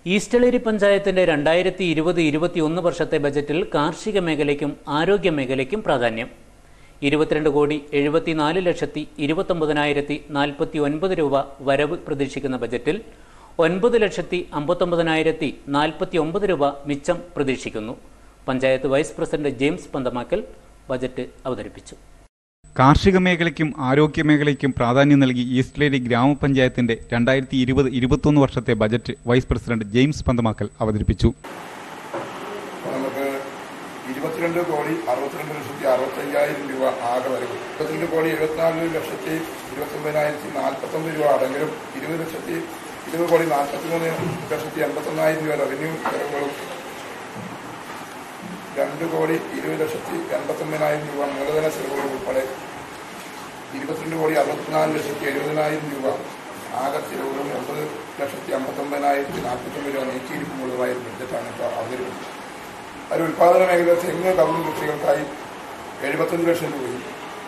ഈസ്റ്റളേരി പഞ്ചായത്തിന്റെ രണ്ടായിരത്തി ഇരുപത് ഇരുപത്തിയൊന്ന് വർഷത്തെ ബജറ്റിൽ കാർഷിക മേഖലയ്ക്കും ആരോഗ്യ മേഖലയ്ക്കും പ്രാധാന്യം ഇരുപത്തിരണ്ട് കോടി എഴുപത്തിനാല് ലക്ഷത്തി ഇരുപത്തൊമ്പതിനായിരത്തി നാൽപ്പത്തി ഒൻപത് രൂപ വരവ് പ്രതീക്ഷിക്കുന്ന ബജറ്റിൽ ഒൻപത് ലക്ഷത്തി അമ്പത്തൊമ്പതിനായിരത്തി നാൽപ്പത്തി ഒമ്പത് രൂപ മിച്ചം പ്രതീക്ഷിക്കുന്നു panchayat vice president James Panthamakkal budget അവതരിപ്പിച്ചു കാർഷിക മേഖലയ്ക്കും ആരോഗ്യ മേഖലയ്ക്കും പ്രാധാന്യം നൽകി ഈസ്റ്റ്ലേരി ഗ്രാമപഞ്ചായത്തിന്റെ രണ്ടായിരത്തി ഇരുപത് ഇരുപത്തൊന്ന് വർഷത്തെ budget vice president James Panthamakkal അവതരിപ്പിച്ചു നമുക്ക് ഇരുപത്തിരണ്ട് കോടി അറുപത്തിരണ്ട് ലക്ഷത്തി അറുപത്തയ്യായിരം രൂപ ആകെ വരും ഇരുപത്തിരണ്ട് കോടി എഴുപത്തിനാല് ലക്ഷത്തി ഇരുപത്തൊമ്പതിനായിരത്തി നാൽപ്പത്തൊമ്പത് രൂപ അടങ്ങലും ഇരുപത് ലക്ഷത്തി ഇരുപത് കോടി നാൽപ്പത്തിമൂന്ന് ലക്ഷത്തി എൺപത്തൊന്നായിരം രൂപ റവന്യൂ ചെലവുകളും രണ്ട് കോടി ഇരുപത് ലക്ഷത്തി എൺപത്തൊമ്പതിനായിരം രൂപ മൂലധന ചെലവുകളും ഉൾപ്പെടെ ഇരുപത്തിരണ്ട് കോടി അറുപത്തിനാല് ലക്ഷത്തി എഴുപതിനായിരം രൂപ ആകെ ചെലവുകളും ഒമ്പത് ലക്ഷത്തി അമ്പത്തൊമ്പതിനായിരത്തി നാൽപ്പത്തൊമ്പത് രൂപ നീക്കിയിരിക്കുമ്പോഴുള്ളതായ ബഡ്ജറ്റാണ് ഇപ്പോൾ അവതരിപ്പിച്ചത് അതിൽ ഉൽപാദന മേഖല തെങ്ങ് കവുങ്ങ് കൃഷികൾക്കായി എഴുപത്തഞ്ച് ലക്ഷം രൂപയും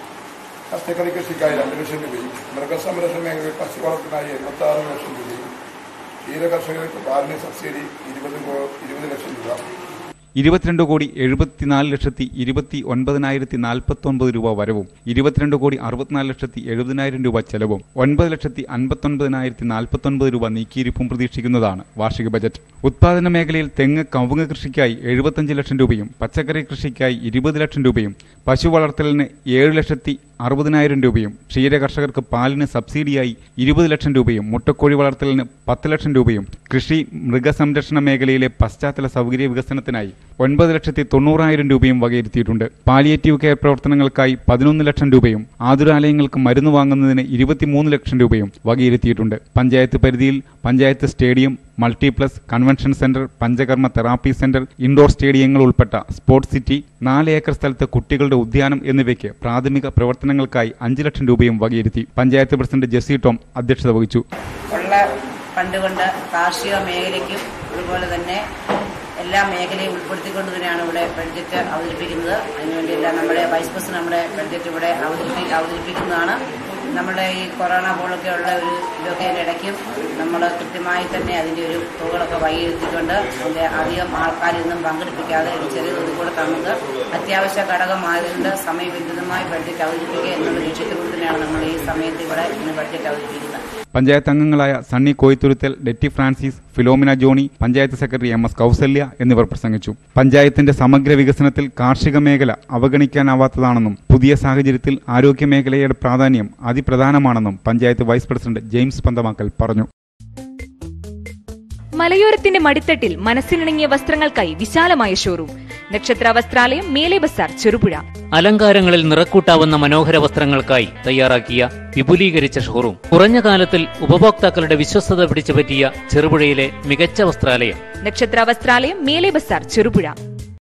പച്ചക്കറി കൃഷിക്കായി രണ്ട് ലക്ഷം രൂപയും മൃഗസംരക്ഷണ മേഖലയിൽ പശു വളർത്തിനായി എഴുപത്തി ആറ് ലക്ഷം രൂപയും ക്ഷീര കർഷകർക്ക് പാലിന് സബ്സിഡി ഇരുപത് കോ- ഇരുപത് ലക്ഷം രൂപ ഇരുപത്തിരണ്ട് കോടി എഴുപത്തിനാല് ലക്ഷത്തി ഇരുപത്തി ഒൻപതിനായിരത്തി നാൽപ്പത്തൊൻപത് രൂപ വരവും ഇരുപത്തിരണ്ട് കോടി അറുപത്തിനാല് ലക്ഷത്തി എഴുപതിനായിരം രൂപ ചെലവും ഒൻപത് ലക്ഷത്തി അൻപത്തൊൻപതിനായിരത്തി നാൽപ്പത്തൊൻപത് രൂപ നീക്കിയിരിപ്പും പ്രതീക്ഷിക്കുന്നതാണ് വാർഷിക ബജറ്റ് ഉത്പാദന മേഖലയിൽ തെങ്ങ് കവുങ്ങ് കൃഷിക്കായി എഴുപത്തഞ്ച് ലക്ഷം രൂപയും പച്ചക്കറി കൃഷിക്കായി ഇരുപത് ലക്ഷം രൂപയും പശു വളർത്തലിന് ഏഴ് ലക്ഷത്തി അറുപതിനായിരം രൂപയും ക്ഷീര കർഷകർക്ക് പാലിന് സബ്സിഡിയായി ഇരുപത് ലക്ഷം രൂപയും മുട്ടക്കോഴി വളർത്തലിന് പത്ത് ലക്ഷം രൂപയും കൃഷി മൃഗസംരക്ഷണ മേഖലയിലെ പശ്ചാത്തല സൗകര്യ വികസനത്തിനായി ഒൻപത് ലക്ഷത്തി തൊണ്ണൂറായിരം രൂപയും വകയിരുത്തിയിട്ടുണ്ട് പാലിയേറ്റീവ് കെയർ പ്രവർത്തനങ്ങൾക്കായി പതിനൊന്ന് ലക്ഷം രൂപയും ആതുരാലയങ്ങൾക്ക് മരുന്ന് വാങ്ങുന്നതിന് ഇരുപത്തിമൂന്ന് ലക്ഷം രൂപയും വകയിരുത്തിയിട്ടുണ്ട് പഞ്ചായത്ത് പരിധിയിൽ panchayat stadium multiplex convention centre panchakarma therapy centre indoor സ്റ്റേഡിയങ്ങൾ ഉൾപ്പെട്ട സ്പോർട്സ് സിറ്റി നാല് ഏക്കർ സ്ഥലത്ത് കുട്ടികളുടെ ഉദ്യാനം എന്നിവയ്ക്ക് പ്രാഥമിക പ്രവർത്തനങ്ങൾക്കായി അഞ്ച് ലക്ഷം രൂപയും വകയിരുത്തി പഞ്ചായത്ത് പ്രസിഡന്റ് ജെസ്സി ടോം അധ്യക്ഷത വഹിച്ചു ഉള്ള ഫണ്ട് കൊണ്ട് കാർഷിക മേഖലയ്ക്കും അതുപോലെ തന്നെ എല്ലാ മേഖലയും ഉൾപ്പെടുത്തിക്കൊണ്ട് തന്നെയാണ് ഇവിടെ ബഡ്ജറ്റ് അവതരിപ്പിക്കുന്നത് അതിനുവേണ്ടിയെല്ലാം നമ്മുടെ വൈസ് പ്രസിഡന്റ് നമ്മുടെ ബഡ്ജറ്റ് ഇവിടെ അവതരിപ്പി അവതരിപ്പിക്കുന്നതാണ് നമ്മുടെ ഈ കൊറോണ പോലൊക്കെയുള്ള ഒരു ഇതൊക്കെ ഇടയ്ക്കും നമ്മൾ കൃത്യമായി തന്നെ അതിൻ്റെ ഒരു തുകകളൊക്കെ വൈകിരുത്തിക്കൊണ്ട് അതിൻ്റെ അധികം ആൾക്കാരൊന്നും പങ്കെടുപ്പിക്കാതെ ഒരു ചെറിയ തോതിൽ കൂടെ നമുക്ക് അത്യാവശ്യ ഘടകമായതുകൊണ്ട് സമയബന്ധിതമായി ബഡ്ജറ്റ് അവതരിപ്പിക്കുക എന്നുള്ള ലക്ഷ്യത്തോട് തന്നെയാണ് നമ്മൾ ഈ സമയത്ത് ഇവിടെ ഇന്ന് ബഡ്ജറ്റ് അവതരിപ്പിക്കുന്നത് പഞ്ചായത്ത് അംഗങ്ങളായ Sunny Koithuruthel Detty Francis Philomina Johny panchayat secretary M S Kousalya എന്നിവർ പ്രസംഗിച്ചു പഞ്ചായത്തിന്റെ സമഗ്ര വികസനത്തിൽ കാർഷിക മേഖല അവഗണിക്കാനാവാത്തതാണെന്നും പുതിയ സാഹചര്യത്തിൽ ആരോഗ്യ മേഖലയുടെ പ്രാധാന്യം അതിപ്രധാനമാണെന്നും panchayat vice president James Panthamakkal പറഞ്ഞു മലയോരത്തിന്റെ മടിത്തട്ടിൽ മനസ്സിനിണങ്ങിയ വസ്ത്രങ്ങൾക്കായി വിശാലമായ ഷോറൂം നക്ഷത്ര വസ്ത്രാലയം മേലെ ബസാർ ചെറുപുഴ അലങ്കാരങ്ങളിൽ നിറക്കൂട്ടാവുന്ന മനോഹര വസ്ത്രങ്ങൾക്കായി തയ്യാറാക്കിയ വിപുലീകരിച്ച ഷോറൂം കുറഞ്ഞ കാലത്തിൽ ഉപഭോക്താക്കളുടെ വിശ്വസ്തത പിടിച്ചുപറ്റിയ ചെറുപുഴയിലെ മികച്ച വസ്ത്രാലയം നക്ഷത്ര വസ്ത്രാലയം മേലെ ബസാർ ചെറുപുഴ